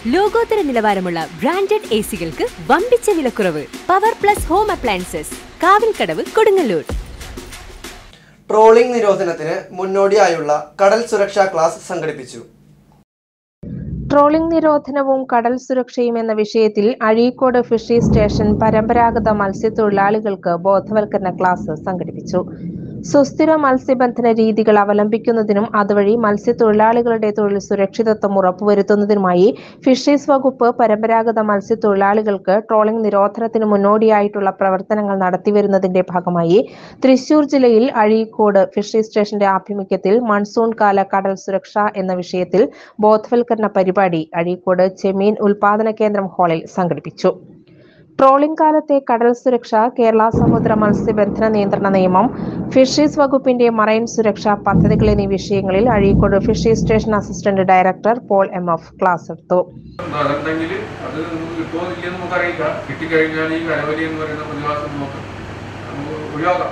ലോകോത്തര നിലവാരമുള്ള branded A സികൾക്ക് വമ്പിച്ച വിലക്കുറവ് power plus home appliances Kavilkadavu Kodungallur trolling നിരോധനത്തിന് മുന്നോടിയായുള്ള കടൽ സുരക്ഷാ ക്ലാസ് സംഘടിപ്പിച്ചു ട്രോളിംഗ് നിരോധനവും കടൽ സുരക്ഷയും എന്ന വിഷയത്തിൽ അഴീക്കോട് ഫിഷറീസ് സ്റ്റേഷൻ പരമ്പരാഗത മത്സ്യത്തൊഴിലാളികൾക്ക് ബോധവൽക്കരണ ക്ലാസ് സംഘടിപ്പിച്ചു സുസ്ഥിര മത്സ്യബന്ധന രീതികൾ അവലംബിക്കുന്നതിനും അതുവഴി മത്സ്യത്തൊഴിലാളികളുടെ തൊഴിൽ സുരക്ഷിതത്വം ഉറപ്പുവരുത്തുന്നതിനുമായി ഫിഷറീസ് വകുപ്പ് പരമ്പരാഗത മത്സ്യത്തൊഴിലാളികൾക്ക് ട്രോളിംഗ് നിരോധനത്തിന് മുന്നോടിയായിട്ടുള്ള പ്രവർത്തനങ്ങൾ നടത്തിവരുന്നതിന്റെ ഭാഗമായി തൃശൂർ ജില്ലയിൽ അഴീക്കോട് ഫിഷറീസ് സ്റ്റേഷന്റെ ആഭിമുഖ്യത്തിൽ മൺസൂൺ കാല കടൽ സുരക്ഷ എന്ന വിഷയത്തിൽ ബോധവൽക്കരണ പരിപാടി അഴീക്കോട് ചെമീൻ ഉൽപാദന കേന്ദ്രം ഹാളിൽ സംഘടിപ്പിച്ചു ട്രോളിംഗ് കാലത്തെ കടൽ സുരക്ഷ കേരള സമുദ്ര മത്സ്യബന്ധന നിയന്ത്രണ നിയമം ഫിഷറീസ് വകുപ്പിന്റെ മറൈൻ സുരക്ഷാ പദ്ധതികൾ എന്നീ വിഷയങ്ങളിൽ Azhikode fisheries station assistant director Paul M F class എടുത്തു അതുണ്ടെങ്കിൽ അത് നമുക്ക് കിട്ടുമോ ഇല്ലെന്ന് നമുക്കറിയില്ല കിട്ടിക്കഴിഞ്ഞാൽ ഈ കരവലി എന്ന് പറയുന്ന പ്രതിഭാസം നമുക്ക് നമുക്ക് ഒഴിവാക്കാം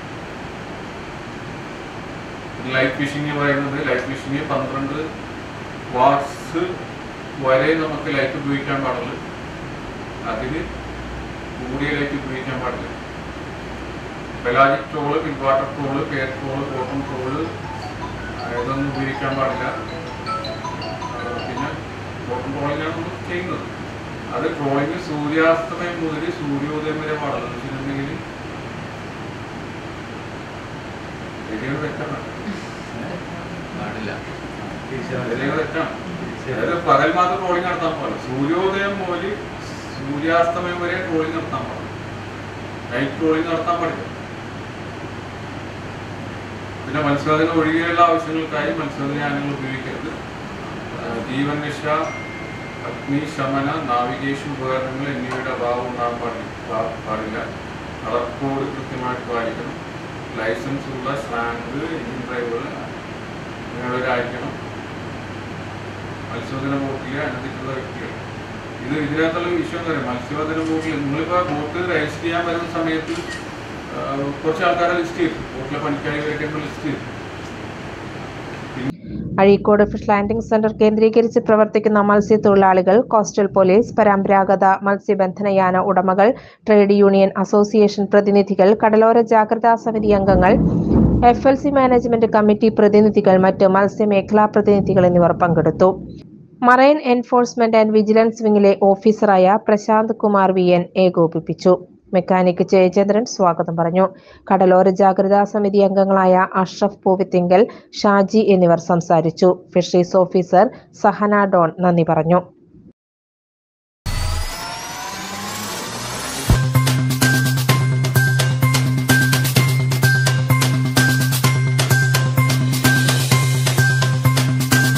ലൈഫ് ഫിഷിംഗ് പറയുന്നത് ലൈഫ് ഫിഷിംഗ് പന്ത്രണ്ട് വാട്സ് വരെ നമുക്ക് ലൈറ്റ് ഉപയോഗിക്കാൻ പാടുള്ളൂ അതിന് കൂടിയ ലൈറ്റ് ഉപയോഗിക്കാൻ പാടില്ല pelagic trawl midwater trawl pair trawl bottom trawl ഇതൊന്നും ഉപയോഗിക്കാൻ പാടില്ല ആ, പിന്നെ ബോട്ടം ട്രോളിങ്ങാണ് നമ്മൾ ചെയ്യുന്നത് അത് ട്രോളിങ് സൂര്യാസ്തമയം മുതൽ സൂര്യോദയം വരെ പാടുള്ളൂ എന്ന് വെച്ചിട്ടുണ്ടെങ്കിൽ ശരിയാണ് തെറ്റാണ് ശരിയാണ് തെറ്റാണ് അതായത് പകൽ മാത്രം ട്രോളിങ് നടത്താൻ പാടില്ല സൂര്യോദയം മുതൽ സൂര്യാസ്തമയം വരെ ട്രോളിങ് നടത്താൻ പാടില്ല നൈറ്റ് ട്രോളിങ് നടത്താൻ പാടില്ല പിന്നെ മത്സ്യബന്ധന ഒഴികെയുള്ള ആവശ്യങ്ങൾക്കായി മത്സ്യബന്ധന യാനങ്ങൾ ഉപയോഗിക്കരുത് ആ, ജീവൻ രക്ഷ അഗ്നിശമന നാവിഗേഷൻ ഉപകരണങ്ങൾ എന്നിവയുടെ അഭാവം ഉണ്ടാകാൻ പാടില്ല പാ- പാടില്ല കളർ കോഡ് കൃത്യമായിട്ട് പാലിക്കണം ലൈസൻസ് ഉള്ള സ്റ്റാൻഡ് എഞ്ചിൻ ഡ്രൈവർ ഇങ്ങനെയുള്ളവരായിരിക്കണം മത്സ്യബന്ധന ബോട്ടിലെ അനുവദിച്ചിട്ടുള്ള വ്യക്തികൾ ഇത് ഇതിനകത്തുള്ള വിഷയം എന്താ പറയുക മത്സ്യബന്ധന ബോട്ടിൽ നിങ്ങളിപ്പോൾ ബോട്ട് രജിസ്റ്റർ ചെയ്യാൻ വരുന്ന സമയത്ത് ആ, കുറച്ച് ആൾക്കാരെ ലിസ്റ്റ് ചെയ്തു ബോട്ടിലെ പണിക്കാരികളൊക്കെ ലിസ്റ്റ് ചെയ്തു അഴീക്കോട് ഫിഷ് ലാൻഡിംഗ് സെന്റർ കേന്ദ്രീകരിച്ച് പ്രവർത്തിക്കുന്ന മത്സ്യത്തൊഴിലാളികൾ കോസ്റ്റൽ പോലീസ് പരമ്പരാഗത മത്സ്യബന്ധനയാന ഉടമകൾ ട്രേഡ് യൂണിയൻ അസോസിയേഷൻ പ്രതിനിധികൾ കടലോര ജാഗ്രതാ സമിതി അംഗങ്ങൾ F L C management committee പ്രതിനിധികൾ മറ്റ് മത്സ്യമേഖലാ പ്രതിനിധികൾ എന്നിവർ പങ്കെടുത്തു മറൈൻ എൻഫോഴ്സ്മെന്റ് ആൻഡ് വിജിലൻസ് വിംഗിലെ ഓഫീസറായ പ്രശാന്ത് കുമാർ വി എൻ ഏകോപിപ്പിച്ചു മെക്കാനിക് ജയചന്ദ്രൻ സ്വാഗതം പറഞ്ഞു കടലോര ജാഗ്രതാ സമിതി അംഗങ്ങളായ അഷ്റഫ് പൂവിത്തിങ്കൽ ഷാജി എന്നിവർ സംസാരിച്ചു ഫിഷറീസ് ഓഫീസർ സഹന ഡോൺ നന്ദി പറഞ്ഞു